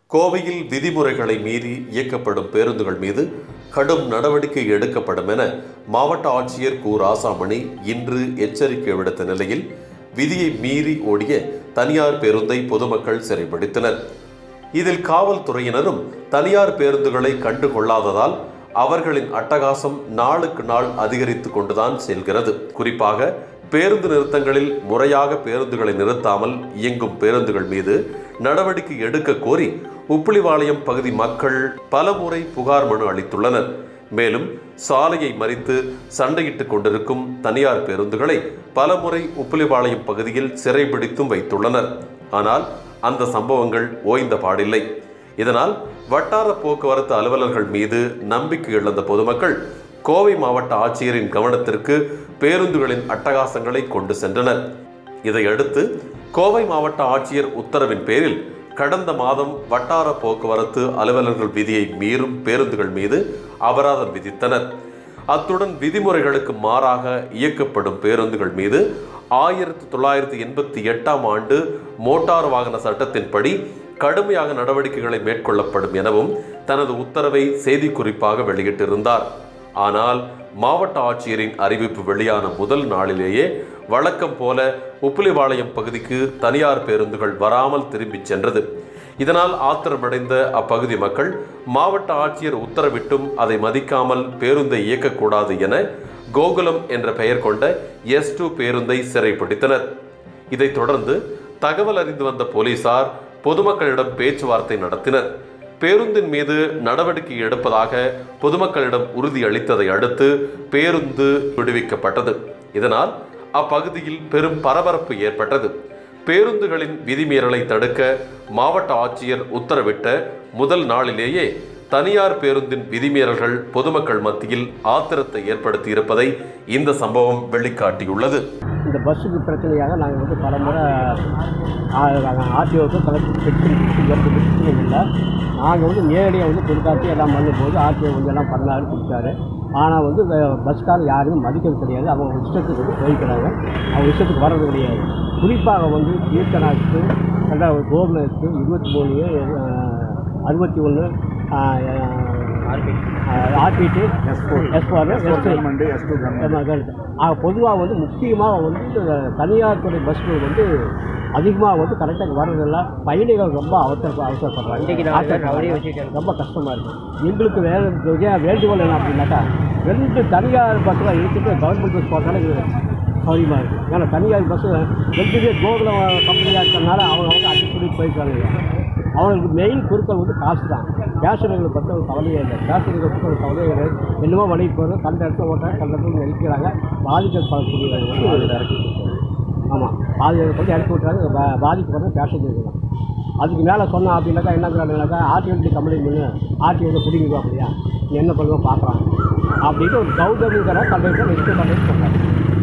கோவையில் விதிமுறைகளை மீறி இயக்கப்படும் பேருந்துகள் மீது கடும் நடவடிக்கை எடுக்கப்படும் என மாவட்ட ஆட்சியர் கு ராசாமணி இன்று எச்சரிக்கை விடுத்த நிலையில் விதியை மீறி ஓடிய தனியார் பேருந்தை பொதுமக்கள் சிறைபிடித்தனர் இதில் காவல்துறையினரும் தனியார் பேருந்துகளை கண்டுகொள்ளாததால் அவர்களின் அட்டகாசம் நாளுக்கு நாள் அதிகரித்து கொண்டுதான் செல்கிறது குறிப்பாக பேருந்து நிறுத்தங்களில் முறையாக பேருந்துகளை நிறுத்தாமல் இயங்கும் பேருந்துகள் மீது நடவடிக்கை எடுக்க கோரி உப்புளிவாளையம் பகுதி மக்கள் பலமுறை புகார் மனு அளித்துள்ளனர் மேலும் சாலையை மறித்து சண்டையிட்டுக் கொண்டிருக்கும் தனியார் பேருந்துகளை பலமுறை உப்புளிவாளையம் பகுதியில் சிறைபிடித்தும் வைத்துள்ளனர் ஆனால் அந்த சம்பவங்கள் ஓய்ந்த பாடில்லை இதனால் வட்டார போக்குவரத்து அலுவலர்கள் மீது நம்பிக்கை இழந்த பொதுமக்கள் கோவை மாவட்ட ஆட்சியரின் கவனத்திற்கு பேருந்துகளின் அட்டகாசங்களை கொண்டு சென்றனர் இதையடுத்து கோவை மாவட்ட ஆட்சியர் உத்தரவின் பேரில் கடந்த மாதம் வட்டார போக்குவரத்து அலுவலர்கள் விதியை மீறும் பேருந்துகள் மீது அபராதம் விதித்தனர் அத்துடன் விதிமுறைகளுக்கு மாறாக இயக்கப்படும் பேருந்துகள் மீது ஆயிரத்தி தொள்ளாயிரத்தி எண்பத்தி எட்டாம் ஆண்டு மோட்டார் வாகன சட்டத்தின்படி கடுமையாக நடவடிக்கைகளை மேற்கொள்ளப்படும் எனவும் தனது உத்தரவை செய்திக்குறிப்பாக வெளியிட்டிருந்தார் ஆனால் மாவட்ட ஆட்சியரின் அறிவிப்பு வெளியான முதல் நாளிலேயே வழக்கம் போல உப்புலிபாளையம் பகுதிக்கு தனியார் பேருந்துகள் வராமல் திரும்பிச் சென்றது இதனால் ஆத்திரமடைந்த அப்பகுதி மக்கள் மாவட்ட ஆட்சியர் உத்தரவிட்டும் அதை மதிக்காமல் பேருந்தை இயக்கக்கூடாது என கோகுலம் என்ற பெயர் கொண்ட எஸ் டூ பேருந்தை சிறைப்பிடித்தனர் இதைத் தொடர்ந்து தகவல் அறிந்து வந்த போலீசார் பொதுமக்களிடம் பேச்சுவார்த்தை நடத்தினர் பேருந்தின் மீது நடவடிக்கை எடுப்பதாக பொதுமக்களிடம் உறுதி அளித்ததை அடுத்து பேருந்து விடுவிக்கப்பட்டது இதனால் அப்பகுதியில் பெரும் பரபரப்பு ஏற்பட்டது பேருந்துகளின் விதிமீறலை தடுக்க மாவட்ட ஆட்சியர் உத்தரவிட்ட முதல் நாளிலேயே தனியார் பேருந்தின் விதிமீறல்கள் பொதுமக்கள் மத்தியில் ஆத்திரத்தை ஏற்படுத்தி இருப்பதை இந்த சம்பவம் வெளிக்காட்டியுள்ளது இந்த பஸ்ஸுக்கு பிரச்சனையாக நாங்கள் வந்து பல முறை ஆர்டிஓக்கு கலெக்டர் பெட்டிஷன் எந்த பெட்டிஷனும் இல்லை நாங்கள் வந்து நேரடியாக வந்து கொடுத்தாச்சு எல்லாம் பண்ணும்போது ஆர்டிஓ வந்து எல்லாம் பண்ணாரு கொடுத்தாரு ஆனால் வந்து பஸ்காரர் யாருமே மதிக்கிறது கிடையாது அவங்க இஷ்டத்துக்கு வந்து போய்க்கிறாங்க அவங்க இஷ்டத்துக்கு வர்றது கிடையாது குறிப்பாக வந்து கீர்த்தனாக்கு ரெண்டாவது கோகுலத்துக்கு இருபத்தி மூணு அறுபத்தி ஒன்று ஆர்பிடி எஸ்பார் பொதுவாக வந்து முக்கியமாக வந்து இந்த தனியார் துறை பஸ்கள் வந்து அதிகமாக வந்து கரெக்டாக வர்றதில்ல பயணிகள் ரொம்ப அவசர அவசரப்படுறாங்க ரொம்ப கஷ்டமாக இருக்குது எங்களுக்கு வேறு வேண்டுகோள் என்ன அப்படின்னாக்கா ரெண்டு தனியார் பஸ்ஸில் எடுத்துட்டு கவர்மெண்ட் பஸ் போட்டாலே சௌரியமாக இருக்குது ஏன்னா தனியார் பஸ்ஸு ரெண்டு பேர் கோகுலம் கம்பெனியாக இருக்கிறதுனால அவங்க வந்து அட்ஜஸ்ட் பண்ணி போயிருக்காங்க அவங்களுக்கு மெயின் குறுக்கள் வந்து காசு தான் பேஷன்களை பற்றி ஒரு கவலையே இல்லை பேஷன்களை பற்றி ஒரு கவலையே இல்லை என்னமோ வழிக்கு போகிறது கண்ட இடத்துல ஓட்டாங்க கண்ட இடத்துல நிற்கிறாங்க பாதிக்கப்படக்கூடியவங்க வந்து அதில் இறக்கி விட்டுருக்காங்க ஆமாம் பாதிக்கப்பட்டு இறக்கி விட்டுறாங்க பா பாதிக்கப்படுறது பேஷஞ்சர் தான் அதுக்கு மேலே சொன்னோம் அப்படின்னாக்கா என்ன சொல்கிறாங்கனாக்கா ஆர்டிஓடி கம்ப்ளைண்ட் பண்ணு ஆர்டிஓட பிடிக்குதோ அப்படியா நீ என்ன பண்ணுவோம் பார்க்குறாங்க அப்படின்னு ஒரு கௌதமிங்கிற கண்டக்டர் நெக்ஸ்ட் கண்டக்டர் சொல்கிறாங்க